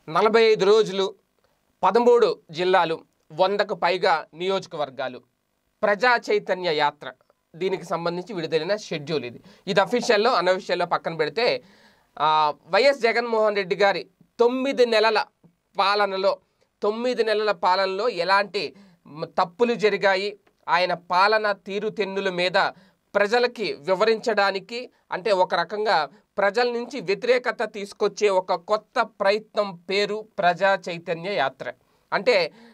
నలభై ఐదు రోజులు పదమూడు జిల్లాలు వందకు పైగా నియోజకవర్గాలు ప్రజా చైతన్య యాత్ర దీనికి సంబంధించి విడుదలైన షెడ్యూల్ ఇది ఇది అఫీషియల్లో అనఫిషియల్లో పక్కన పెడితే ఆ, వైఎస్ జగన్మోహన్ రెడ్డి గారి తొమ్మిది నెలల పాలనలో తొమ్మిది నెలల పాలనలో ఎలాంటి మ్, తప్పులు జరిగాయి ఆయన పాలన తీరుతెన్నుల మీద ప్రజలకి వివరించడానికి అంటే ఒక రకంగా ప్రజల నుంచి వ్యతిరేకత తీసుకొచ్చే ఒక కొత్త ప్రయత్నం పేరు ప్రజా చైతన్య యాత్ర అంటే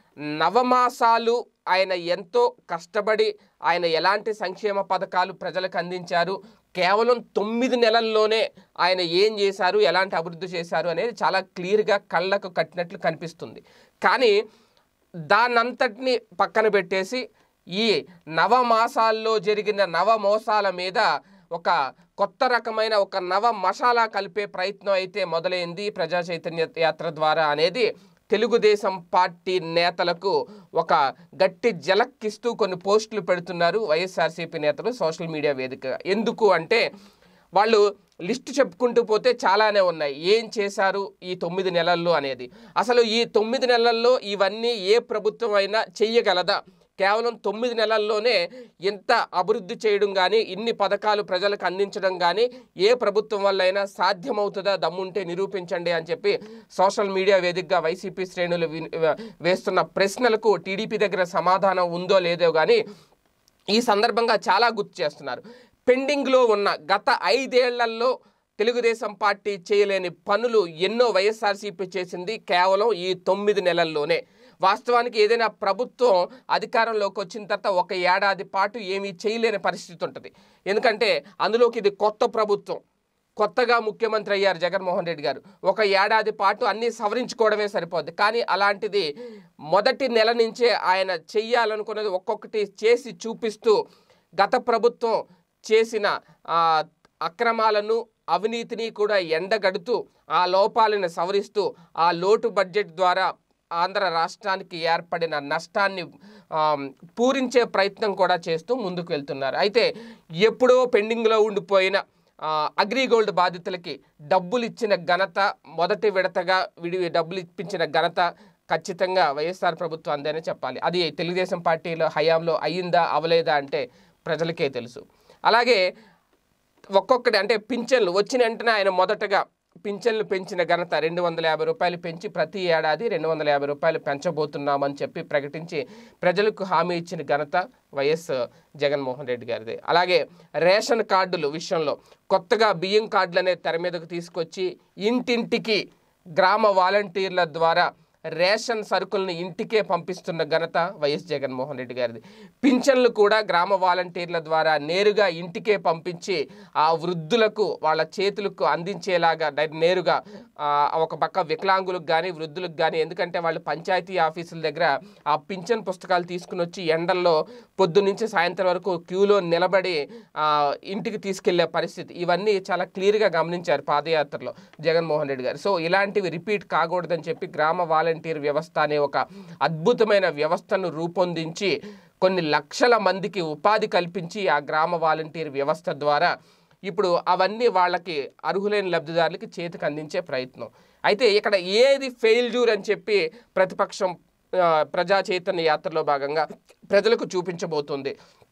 నవమాసాలు ఆయన ఎంతో కష్టపడి ఆయన ఎలాంటి సంక్షేమ పథకాలు ప్రజలకు అందించారు కేవలం తొమ్మిది నెలల్లోనే ఆయన ఏం చేశారు ఎలాంటి అభివృద్ధి చేశారు అనేది చాలా క్లియర్గా కళ్ళకు కట్టినట్లు కనిపిస్తుంది కానీ దాన్నంతటిని పక్కన పెట్టేసి ఈ నవమాసాల్లో జరిగిన నవ మోసాల మీద ఒక కొత్త రకమైన ఒక నవ మసాలా కలిపే ప్రయత్నం అయితే మొదలైంది ప్రజా చైతన్య యాత్ర ద్వారా అనేది తెలుగుదేశం పార్టీ నేతలకు ఒక గట్టి జలక్కిస్తూ కొన్ని పోస్టులు పెడుతున్నారు వైఎస్ఆర్సీపీ నేతలు సోషల్ మీడియా వేదికగా ఎందుకు అంటే వాళ్ళు లిస్ట్ చెప్పుకుంటూ పోతే చాలానే ఉన్నాయి ఏం చేశారు ఈ తొమ్మిది నెలల్లో అనేది అసలు ఈ తొమ్మిది నెలల్లో ఇవన్నీ ఏ ప్రభుత్వం అయినా చెయ్యగలదా కేవలం తొమ్మిది నెలల్లోనే ఎంత అభివృద్ధి చేయడం కానీ ఇన్ని పథకాలు ప్రజలకు అందించడం కానీ ఏ ప్రభుత్వం వల్ల అయినా సాధ్యమవుతుందా దమ్ముంటే నిరూపించండి అని చెప్పి సోషల్ మీడియా వేదికగా వైసీపీ శ్రేణులు విన్- వేస్తున్న ప్రశ్నలకు టీడీపీ దగ్గర సమాధానం ఉందో లేదో కానీ ఈ సందర్భంగా చాలా గుర్తు చేస్తున్నారు పెండింగ్లో ఉన్న గత ఐదేళ్లలో తెలుగుదేశం పార్టీ చేయలేని పనులు ఎన్నో వైఎస్ఆర్సీపీ చేసింది కేవలం ఈ తొమ్మిది నెలల్లోనే వాస్తవానికి ఏదైనా ప్రభుత్వం అధికారంలోకి వచ్చిన తర్వాత ఒక ఏడాది పాటు ఏమీ చేయలేని పరిస్థితి ఉంటుంది ఎందుకంటే అందులోకి ఇది కొత్త ప్రభుత్వం కొత్తగా ముఖ్యమంత్రి అయ్యారు జగన్మోహన్ రెడ్డి గారు ఒక ఏడాది పాటు అన్నీ సవరించుకోవడమే సరిపోద్ది కానీ అలాంటిది మొదటి నెల నుంచే ఆయన చెయ్యాలనుకున్నది ఒక్కొక్కటి చేసి చూపిస్తూ గత ప్రభుత్వం చేసిన ఆ, అక్రమాలను అవినీతిని కూడా ఎండగడుతూ ఆ లోపాలను సవరిస్తూ ఆ లోటు బడ్జెట్ ద్వారా ఆంధ్ర రాష్ట్రానికి ఏర్పడిన నష్టాన్ని ఆ, పూరించే ప్రయత్నం కూడా చేస్తూ ముందుకు వెళ్తున్నారు అయితే ఎప్పుడో పెండింగ్లో ఉండిపోయిన ఆ, అగ్రిగోల్డ్ బాధితులకి డబ్బులు ఇచ్చిన ఘనత మొదటి విడతగా విడి డబ్బులు ఇప్పించిన ఘనత ఖచ్చితంగా వైఎస్ఆర్ ప్రభుత్వం అందేనే చెప్పాలి అది తెలుగుదేశం పార్టీలో హయాంలో అయ్యిందా అవలేదా అంటే ప్రజలకే తెలుసు అలాగే ఒక్కొక్కటి అంటే పింఛన్లు వచ్చిన వెంటనే ఆయన మొదటగా పింఛన్లు పెంచిన ఘనత రెండు వందల యాభై రూపాయలు పెంచి ప్రతి ఏడాది రెండు వందల యాభై రూపాయలు పెంచబోతున్నామని చెప్పి ప్రకటించి ప్రజలకు హామీ ఇచ్చిన ఘనత వైఎస్ జగన్మోహన్ రెడ్డి గారిది అలాగే రేషన్ కార్డులు విషయంలో కొత్తగా బియ్యం కార్డులు అనేది తెర మీదకు తీసుకొచ్చి ఇంటింటికి గ్రామ వాలంటీర్ల ద్వారా రేషన్ సరుకులను ఇంటికే పంపిస్తున్న ఘనత వైఎస్ జగన్మోహన్ రెడ్డి గారిది పింఛన్లు కూడా గ్రామ వాలంటీర్ల ద్వారా నేరుగా ఇంటికే పంపించి ఆ వృద్ధులకు వాళ్ళ చేతులకు అందించేలాగా డై- నేరుగా ఆ, ఒక పక్క వికలాంగులకు కానీ వృద్ధులకు కానీ ఎందుకంటే వాళ్ళు పంచాయతీ ఆఫీసుల దగ్గర ఆ పింఛన్ పుస్తకాలు తీసుకుని వచ్చి ఎండల్లో పొద్దు నుంచి సాయంత్రం వరకు క్యూలో నిలబడి ఆ, ఇంటికి తీసుకెళ్లే పరిస్థితి ఇవన్నీ చాలా క్లియర్గా గమనించారు పాదయాత్రలో జగన్మోహన్ రెడ్డి గారు సో ఇలాంటివి రిపీట్ కాకూడదని చెప్పి గ్రామ వాలంటీర్ వ్యవస్థ అనే ఒక అద్భుతమైన వ్యవస్థను రూపొందించి కొన్ని లక్షల మందికి ఉపాధి కల్పించి ఆ గ్రామ వాలంటీర్ వ్యవస్థ ద్వారా ఇప్పుడు అవన్నీ వాళ్ళకి అర్హులైన లబ్ధిదారులకి చేతికి అందించే ప్రయత్నం అయితే ఇక్కడ ఏది ఫెయిల్యూర్ అని చెప్పి ప్రతిపక్షం ఆ, ప్రజా చైతన్య యాత్రలో భాగంగా ప్రజలకు చూపించబోతుంది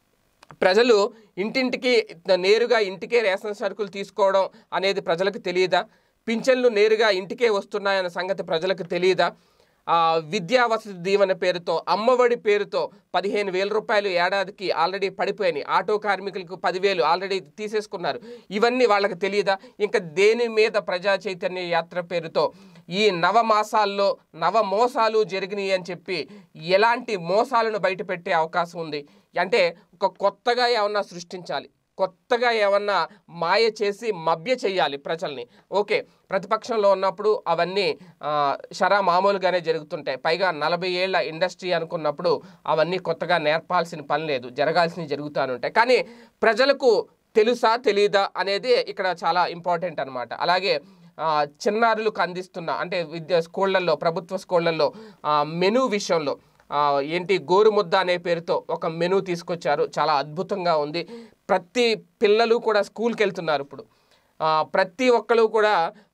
ప్రజలు ఇంటింటికి నేరుగా ఇంటికే రేషన్ సరుకులు తీసుకోవడం అనేది ప్రజలకు తెలియదా పింఛన్లు నేరుగా ఇంటికే వస్తున్నాయన్న సంగతి ప్రజలకు తెలియదా ఆ, విద్యా వసతి దీవెన పేరుతో అమ్మఒడి పేరుతో పదిహేను వేల రూపాయలు ఏడాదికి ఆల్రెడీ పడిపోయినాయి ఆటో కార్మికులకు పదివేలు ఆల్రెడీ తీసేసుకున్నారు ఇవన్నీ వాళ్ళకి తెలియదా ఇంకా దేని మీద ప్రజా చైతన్య యాత్ర పేరుతో ఈ నవ మాసాల్లో నవ మోసాలు జరిగినాయి అని చెప్పి ఎలాంటి మోసాలను బయటపెట్టే అవకాశం ఉంది అంటే ఒక కొత్తగా ఏమన్నా సృష్టించాలి కొత్తగా ఏమన్నా మాయ చేసి మభ్య చేయాలి ప్రజల్ని ఓకే ప్రతిపక్షంలో ఉన్నప్పుడు అవన్నీ ఆ, షరా మామూలుగానే జరుగుతుంటాయి పైగా నలభై ఏళ్ల ఇండస్ట్రీ అనుకున్నప్పుడు అవన్నీ కొత్తగా నేర్పాల్సిన పని లేదు జరగాల్సినవి జరుగుతూనే ఉంటాయి కానీ ప్రజలకు తెలుసా తెలీదా అనేది ఇక్కడ చాలా ఇంపార్టెంట్ అనమాట అలాగే ఆ, చిన్నారులకు అందిస్తున్న అంటే విద్యా స్కూళ్ళల్లో ప్రభుత్వ స్కూళ్ళల్లో ఆ, మెనూ విషయంలో ఆ, ఏంటి గోరుముద్ద అనే పేరుతో ఒక మెనూ తీసుకొచ్చారు చాలా అద్భుతంగా ఉంది ప్రతి పిల్లలు కూడా స్కూల్కి వెళ్తున్నారు ఇప్పుడు ఆ, ప్రతి ఒక్కరు కూడా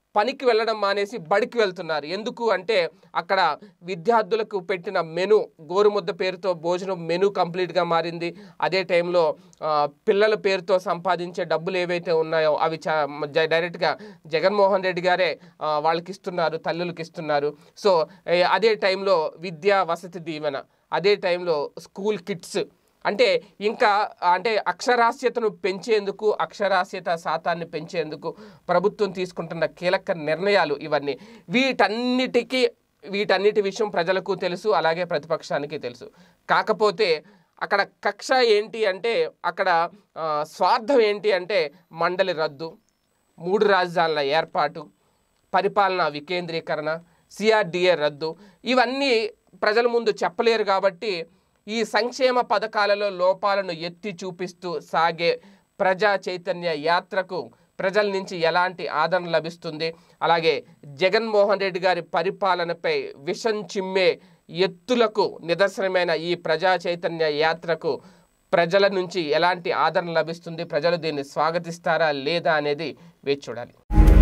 పనికి వెళ్ళడం మానేసి బడికి వెళ్తున్నారు ఎందుకు అంటే అక్కడ విద్యార్థులకు పెట్టిన మెను గోరుముద్ద పేరుతో భోజనం మెను కంప్లీట్గా మారింది అదే టైంలో ఆ, పిల్లల పేరుతో సంపాదించే డబ్బులు ఏవైతే ఉన్నాయో అవి చా జ- డైరెక్ట్గా జగన్మోహన్ రెడ్డి గారే ఆ, వాళ్ళకి ఇస్తున్నారు తల్లులకి ఇస్తున్నారు సో ఏ, అదే టైంలో విద్యా వసతి దీవెన అదే టైంలో స్కూల్ కిట్స్ అంటే ఇంకా అంటే అక్షరాస్యతను పెంచేందుకు అక్షరాస్యత శాతాన్ని పెంచేందుకు ప్రభుత్వం తీసుకుంటున్న కీలక నిర్ణయాలు ఇవన్నీ వీటన్నిటికీ వీటన్నిటి విషయం ప్రజలకు తెలుసు అలాగే ప్రతిపక్షానికి తెలుసు కాకపోతే అక్కడ కక్ష ఏంటి అంటే అక్కడ ఆ, స్వార్థం ఏంటి అంటే మండలి రద్దు మూడు రాజధానుల ఏర్పాటు పరిపాలన వికేంద్రీకరణ సిఆర్డిఏ రద్దు ఇవన్నీ ప్రజల ముందు చెప్పలేరు కాబట్టి ఈ సంక్షేమ పథకాలలో లోపాలను ఎత్తి చూపిస్తూ సాగే ప్రజా చైతన్య యాత్రకు ప్రజల నుంచి ఎలాంటి ఆదరణ లభిస్తుంది అలాగే జగన్మోహన్ రెడ్డి గారి పరిపాలనపై విషం చిమ్మే ఎత్తులకు నిదర్శనమైన ఈ ప్రజా చైతన్య యాత్రకు ప్రజల నుంచి ఎలాంటి ఆదరణ లభిస్తుంది ప్రజలు దీన్ని స్వాగతిస్తారా లేదా అనేది వేచి చూడాలి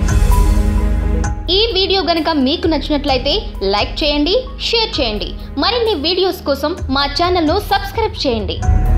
ఈ వీడియో గనక మీకు నచ్చినట్లయితే లైక్ చేయండి షేర్ చేయండి మరిన్ని వీడియోస్ కోసం మా ఛానల్ను సబ్స్క్రైబ్ చేయండి